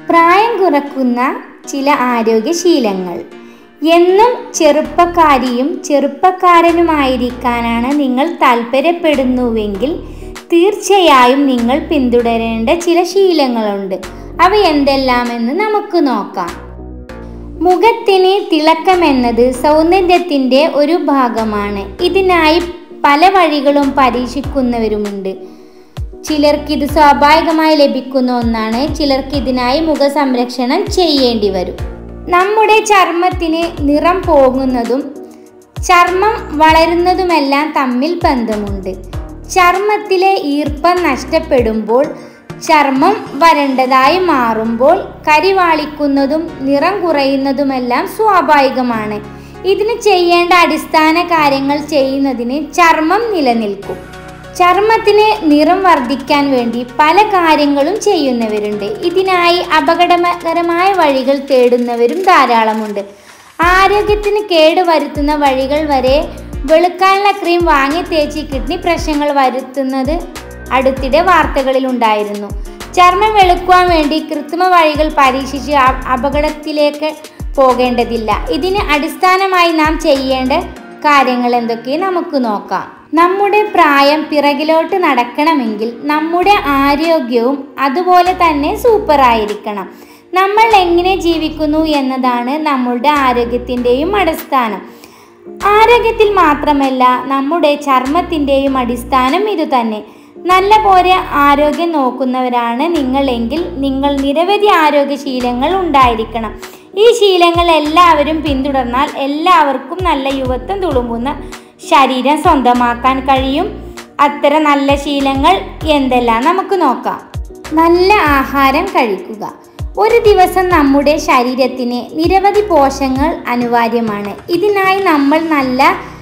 പ്രായം കുറക്കുന്ന ചില ആരോഗ്യശീലങ്ങൾ എന്നും ചെറുപ്പക്കാരിയും ചെറുപ്പക്കാരനുമായിരിക്കാനാണ് നിങ്ങൾ താല്പര്യപ്പെടുന്നുവെങ്കിൽ തീർച്ചയായും നിങ്ങൾ പിന്തുടരേണ്ട ചില ശീലങ്ങളുണ്ട് അവ എന്തെല്ലാമെന്ന് നമുക്ക് നോക്കാം മുഖത്തിന് തിളക്കമെന്നത് സൗന്ദര്യത്തിൻ്റെ ഒരു ഭാഗമാണ് ഇതിനായി പല വഴികളും പരീക്ഷിക്കുന്നവരുമുണ്ട് ചിലർക്ക് ഇത് സ്വാഭാവികമായി ലഭിക്കുന്ന ഒന്നാണ് ചിലർക്ക് ഇതിനായി മുഖസംരക്ഷണം ചെയ്യേണ്ടി വരും നമ്മുടെ ചർമ്മത്തിന് നിറം പോകുന്നതും ചർമ്മം വളരുന്നതുമെല്ലാം തമ്മിൽ ബന്ധമുണ്ട് ചർമ്മത്തിലെ ഈർപ്പം നഷ്ടപ്പെടുമ്പോൾ ചർമ്മം വരണ്ടതായി മാറുമ്പോൾ കരിവാളിക്കുന്നതും നിറം കുറയുന്നതുമെല്ലാം സ്വാഭാവികമാണ് ഇതിന് ചെയ്യേണ്ട അടിസ്ഥാന കാര്യങ്ങൾ ചെയ്യുന്നതിന് ചർമ്മം നിലനിൽക്കും ചർമ്മത്തിന് നിറം വർദ്ധിക്കാൻ വേണ്ടി പല കാര്യങ്ങളും ചെയ്യുന്നവരുണ്ട് ഇതിനായി അപകടകരമായ വഴികൾ തേടുന്നവരും ധാരാളമുണ്ട് ആരോഗ്യത്തിന് കേടുവരുത്തുന്ന വഴികൾ വരെ വെളുക്കാനുള്ള ക്രീം വാങ്ങി തേച്ച് കിഡ്നി പ്രശ്നങ്ങൾ വരുത്തുന്നത് അടുത്തിടെ വാർത്തകളിൽ ഉണ്ടായിരുന്നു ചർമ്മം വെളുക്കുവാൻ വേണ്ടി കൃത്രിമ വഴികൾ പരീക്ഷിച്ച് അ- അപകടത്തിലേക്ക് പോകേണ്ടതില്ല ഇതിന് അടിസ്ഥാനമായി നാം ചെയ്യേണ്ട കാര്യങ്ങൾ എന്തൊക്കെ നമുക്ക് നോക്കാം നമ്മുടെ പ്രായം പിറകിലോട്ട് നടക്കണമെങ്കിൽ നമ്മുടെ ആരോഗ്യവും അതുപോലെ തന്നെ സൂപ്പർ ആയിരിക്കണം നമ്മൾ എങ്ങനെ ജീവിക്കുന്നു എന്നതാണ് നമ്മളുടെ ആരോഗ്യത്തിൻ്റെയും അടിസ്ഥാനം ആരോഗ്യത്തിൽ മാത്രമല്ല നമ്മുടെ ചർമ്മത്തിൻ്റെയും അടിസ്ഥാനം ഇതുതന്നെ നല്ല പോലെ ആരോഗ്യം നോക്കുന്നവരാണ് നിങ്ങളെങ്കിൽ നിങ്ങൾ നിരവധി ആരോഗ്യശീലങ്ങൾ ഉണ്ടായിരിക്കണം ഈ ശീലങ്ങൾ എല്ലാവരും പിന്തുടർന്നാൽ എല്ലാവർക്കും നല്ല യുവത്വം തുളുമ്പുന്ന ശരീരം സ്വന്തമാക്കാൻ കഴിയും അത്തരം നല്ല ശീലങ്ങൾ എന്തെല്ലാം നമുക്ക് നോക്കാം നല്ല ആഹാരം കഴിക്കുക ഒരു ദിവസം നമ്മുടെ ശരീരത്തിന് നിരവധി പോഷകങ്ങൾ അനിവാര്യമാണ് ഇതിനായി നമ്മൾ നല്ല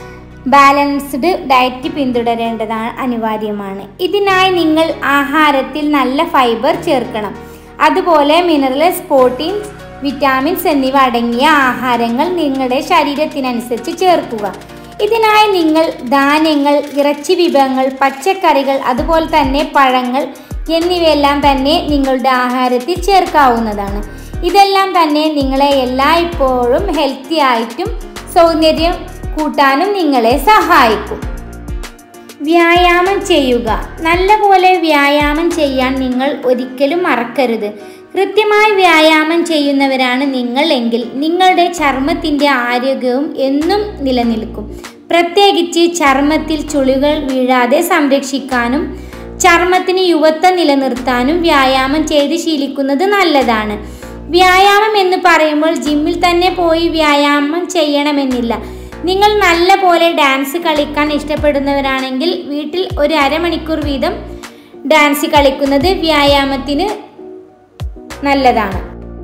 ബാലൻസ്ഡ് ഡയറ്റ് പിന്തുടരേണ്ടതാണ് അനിവാര്യമാണ് ഇതിനായി നിങ്ങൾ ആഹാരത്തിൽ നല്ല ഫൈബർ ചേർക്കണം അതുപോലെ മിനറൽസ് പ്രോട്ടീൻസ് വിറ്റാമിൻസ് എന്നിവ അടങ്ങിയ ആഹാരങ്ങൾ നിങ്ങളുടെ ശരീരത്തിനനുസരിച്ച് ചേർക്കുക ഇതിനായി നിങ്ങൾ ധാന്യങ്ങൾ ഇറച്ചി വിഭവങ്ങൾ പച്ചക്കറികൾ അതുപോലെ തന്നെ പഴങ്ങൾ എന്നിവയെല്ലാം തന്നെ നിങ്ങളുടെ ആഹാരത്തിൽ ചേർക്കാവുന്നതാണ് ഇതെല്ലാം തന്നെ നിങ്ങളെ എല്ലായ്പ്പോഴും ഹെൽത്തി ആയിട്ടും സൗന്ദര്യം കൂട്ടാനും നിങ്ങളെ സഹായിക്കും വ്യായാമം ചെയ്യുക നല്ലപോലെ വ്യായാമം ചെയ്യാൻ നിങ്ങൾ ഒരിക്കലും മറക്കരുത് കൃത്യമായി വ്യായാമം ചെയ്യുന്നവരാണ് നിങ്ങൾ എങ്കിൽ നിങ്ങളുടെ ചർമ്മത്തിൻ്റെ ആരോഗ്യവും എന്നും നിലനിൽക്കും പ്രത്യേകിച്ച് ചർമ്മത്തിൽ ചുളികൾ വീഴാതെ സംരക്ഷിക്കാനും ചർമ്മത്തിന് യുവത്വം നിലനിർത്താനും വ്യായാമം ചെയ്ത് ശീലിക്കുന്നത് നല്ലതാണ് വ്യായാമം എന്ന് പറയുമ്പോൾ ജിമ്മിൽ തന്നെ പോയി വ്യായാമം ചെയ്യണമെന്നില്ല നിങ്ങൾ നല്ല പോലെ ഡാൻസ് കളിക്കാൻ ഇഷ്ടപ്പെടുന്നവരാണെങ്കിൽ വീട്ടിൽ ഒരു അരമണിക്കൂർ വീതം ഡാൻസ് കളിക്കുന്നത് വ്യായാമത്തിന് നല്ലതാണ്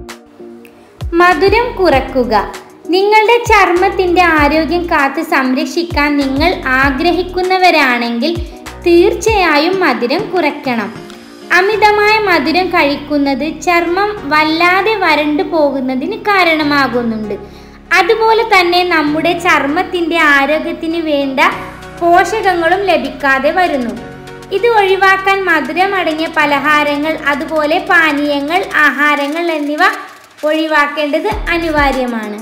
മധുരം കുറക്കുക നിങ്ങളുടെ ചർമ്മത്തിൻ്റെ ആരോഗ്യം കാത്ത് സംരക്ഷിക്കാൻ നിങ്ങൾ ആഗ്രഹിക്കുന്നവരാണെങ്കിൽ തീർച്ചയായും മധുരം കുറയ്ക്കണം അമിതമായ മധുരം കഴിക്കുന്നത് ചർമ്മം വല്ലാതെ വരണ്ടു പോകുന്നതിന് കാരണമാകുന്നുണ്ട് അതുപോലെ തന്നെ നമ്മുടെ ചർമ്മത്തിൻ്റെ ആരോഗ്യത്തിന് വേണ്ട പോഷകങ്ങളും ലഭിക്കാതെ വരുന്നു ഇത് ഒഴിവാക്കാൻ മധുരം അടങ്ങിയ പലഹാരങ്ങൾ അതുപോലെ പാനീയങ്ങൾ ആഹാരങ്ങൾ എന്നിവ ഒഴിവാക്കേണ്ടത് അനിവാര്യമാണ്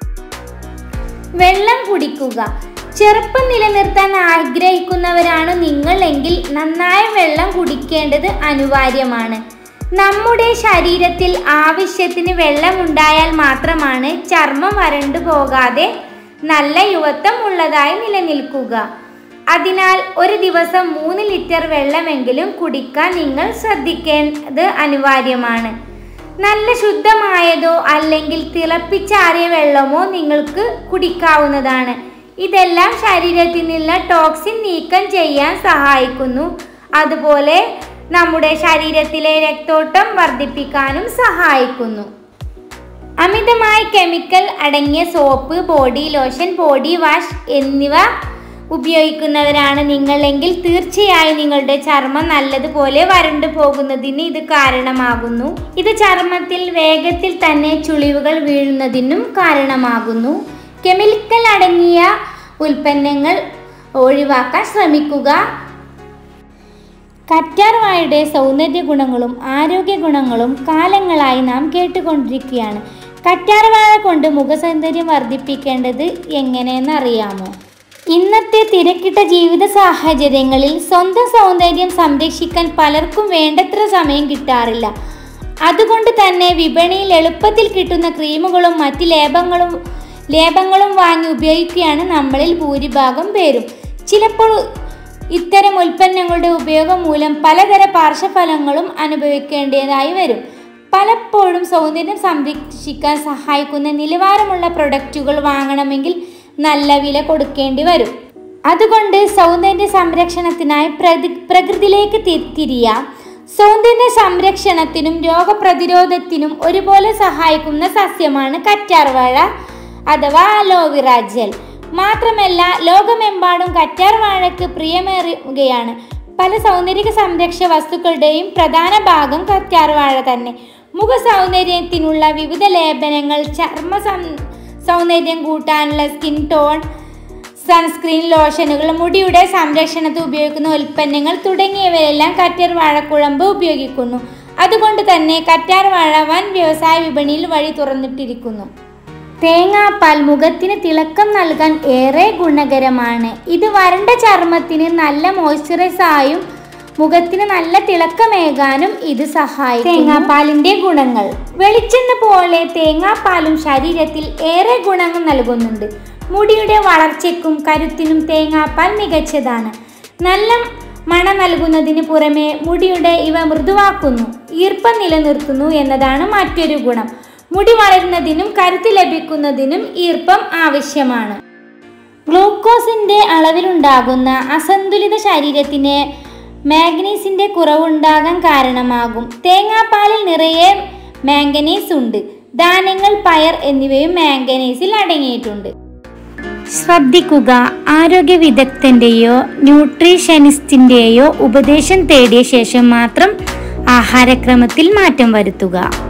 വെള്ളം കുടിക്കുക ചെറുപ്പം നിലനിർത്താൻ ആഗ്രഹിക്കുന്നവരാണ് നിങ്ങൾ എങ്കിൽ നന്നായ വെള്ളം കുടിക്കേണ്ടത് അനിവാര്യമാണ് നമ്മുടെ ശരീരത്തിൽ ആവശ്യത്തിന് വെള്ളം ഉണ്ടായാൽ മാത്രമാണ് ചർമ്മം വരണ്ടു പോകാതെ നല്ല യുവത്വം ഉള്ളതായി നിലനിൽക്കുക അതിനാൽ ഒരു ദിവസം മൂന്ന് ലിറ്റർ വെള്ളമെങ്കിലും കുടിക്കാൻ നിങ്ങൾ ശ്രദ്ധിക്കേണ്ടത് അനിവാര്യമാണ് നല്ല ശുദ്ധമായതോ അല്ലെങ്കിൽ തിളപ്പിച്ചാറിയ വെള്ളമോ നിങ്ങൾക്ക് കുടിക്കാവുന്നതാണ് ഇതെല്ലാം ശരീരത്തിൽ നിന്നുള്ള ടോക്സിൻ നീക്കം ചെയ്യാൻ സഹായിക്കുന്നു അതുപോലെ നമ്മുടെ ശരീരത്തിലെ രക്തോട്ടം വർദ്ധിപ്പിക്കാനും സഹായിക്കുന്നു അമിതമായ കെമിക്കൽ അടങ്ങിയ soap body lotion body wash എന്നിവ ഉപയോഗിക്കുന്നവരാണ് നിങ്ങളെങ്കിൽ തീർച്ചയായും നിങ്ങളുടെ ചർമ്മം നല്ലതുപോലെ വരണ്ടു പോകുന്നതിന് ഇത് കാരണമാകുന്നു ഇത് ചർമ്മത്തിൽ വേഗത്തിൽ തന്നെ ചുളിവുകൾ വീഴുന്നതിനും കാരണമാകുന്നു കെമിക്കൽ അടങ്ങിയ ഉൽപ്പന്നങ്ങൾ ഒഴിവാക്കാൻ ശ്രമിക്കുക കറ്റാർവാഴയുടെ സൗന്ദര്യ ഗുണങ്ങളും ആരോഗ്യ ഗുണങ്ങളും കാലങ്ങളായി നാം കേട്ടുകൊണ്ടിരിക്കുകയാണ് കറ്റാർവാഴ കൊണ്ട് മുഖസൗന്ദര്യം വർദ്ധിപ്പിക്കേണ്ടത് എങ്ങനെയെന്ന് അറിയാമോ ഇന്നത്തെ തിരക്കിട്ട ജീവിത സാഹചര്യങ്ങളിൽ സ്വന്തം സൗന്ദര്യം സംരക്ഷിക്കാൻ പലർക്കും വേണ്ടത്ര സമയം കിട്ടാറില്ല അതുകൊണ്ട് തന്നെ വിപണിയിൽ എളുപ്പത്തിൽ കിട്ടുന്ന ക്രീമുകളും മറ്റ് ലേപങ്ങളും ലേപങ്ങളും വാങ്ങി ഉപയോഗിക്കുകയാണ് നമ്മളിൽ ഭൂരിഭാഗം പേരും ചിലപ്പോൾ ഇത്തരം ഉൽപ്പന്നങ്ങളുടെ ഉപയോഗം മൂലം പലതര പാർശ്വഫലങ്ങളും അനുഭവിക്കേണ്ടതായി വരും പലപ്പോഴും സൗന്ദര്യം സംരക്ഷിക്കാൻ സഹായിക്കുന്ന നിലവാരമുള്ള പ്രൊഡക്റ്റുകൾ വാങ്ങണമെങ്കിൽ നല്ല വില കൊടുക്കേണ്ടി വരും അതുകൊണ്ട് സൗന്ദര്യ സംരക്ഷണത്തിനായി പ്രതി പ്രകൃതിയിലേക്ക് തി- തിരിയാം സൗന്ദര്യ സംരക്ഷണത്തിനും രോഗപ്രതിരോധത്തിനും ഒരുപോലെ സഹായിക്കുന്ന സസ്യമാണ് കറ്റാർവാഴ അഥവാ അലോവിറ ജെൽ മാത്രമല്ല ലോകമെമ്പാടും കറ്റാർവാഴയ്ക്ക് പ്രിയമേറുകയാണ് പല സൗന്ദര്യ സംരക്ഷ വസ്തുക്കളുടെയും പ്രധാന ഭാഗം കറ്റാർവാഴ തന്നെ മുഖ സൗന്ദര്യത്തിനുള്ള വിവിധ ലേപനങ്ങൾ ചർമ്മ സം- സൗന്ദര്യം കൂട്ടാനുള്ള സ്കിൻ ടോൺ സൺസ്ക്രീൻ ലോഷനുകൾ മുടിയുടെ സംരക്ഷണത്തിൽ ഉപയോഗിക്കുന്ന ഉൽപ്പന്നങ്ങൾ തുടങ്ങിയവയെല്ലാം കറ്റാർ വാഴക്കുഴമ്പ് ഉപയോഗിക്കുന്നു അതുകൊണ്ട് തന്നെ കറ്റാർ വാഴ വൻ വ്യവസായ വിപണിയിൽ വഴി തുറന്നിട്ടിരിക്കുന്നു തേങ്ങാപ്പാൽ മുഖത്തിന് തിളക്കം നൽകാൻ ഏറെ ഗുണകരമാണ് ഇത് വരണ്ട ചർമ്മത്തിന് നല്ല മോയ്സ്ചറൈസായും മുഖത്തിന് നല്ല തിളക്കമേകാനും ഇത് സഹായിക്കും തേങ്ങാപ്പാലിന്റെ ഗുണങ്ങൾ വെളിച്ചെണ്ണ പോലെ തേങ്ങാപ്പാലും ശരീരത്തിൽ ഏറെ ഗുണങ്ങൾ നൽകുന്നുണ്ട് മുടിയുടെ വളർച്ചയ്ക്കും കരുത്തിനും തേങ്ങാപ്പാൽ മികച്ചതാണ് നല്ല മണ നൽകുന്നതിന് പുറമെ മുടിയുടെ ഇവ മൃദുവാക്കുന്നു ഈർപ്പം നിലനിർത്തുന്നു എന്നതാണ് മറ്റൊരു ഗുണം മുടി വളരുന്നതിനും കരുത്ത് ലഭിക്കുന്നതിനും ഈർപ്പം ആവശ്യമാണ് ഗ്ലൂക്കോസിന്റെ അളവിലുണ്ടാകുന്ന അസന്തുലിത ശരീരത്തിന് മാഗ്നീസിന്റെ കുറവുണ്ടാകാൻ കാരണമാകും തേങ്ങാപ്പാലിൽ നിറയെ മാംഗനീസ് ഉണ്ട് ധാന്യങ്ങൾ പയർ എന്നിവയും മാംഗനീസിൽ അടങ്ങിയിട്ടുണ്ട് ശ്രദ്ധിക്കുക ആരോഗ്യ വിദഗ്ധന്റെയോ ന്യൂട്രീഷനിസ്റ്റിന്റെയോ ഉപദേശം തേടിയ ശേഷം മാത്രം ആഹാരക്രമത്തിൽ മാറ്റം വരുത്തുക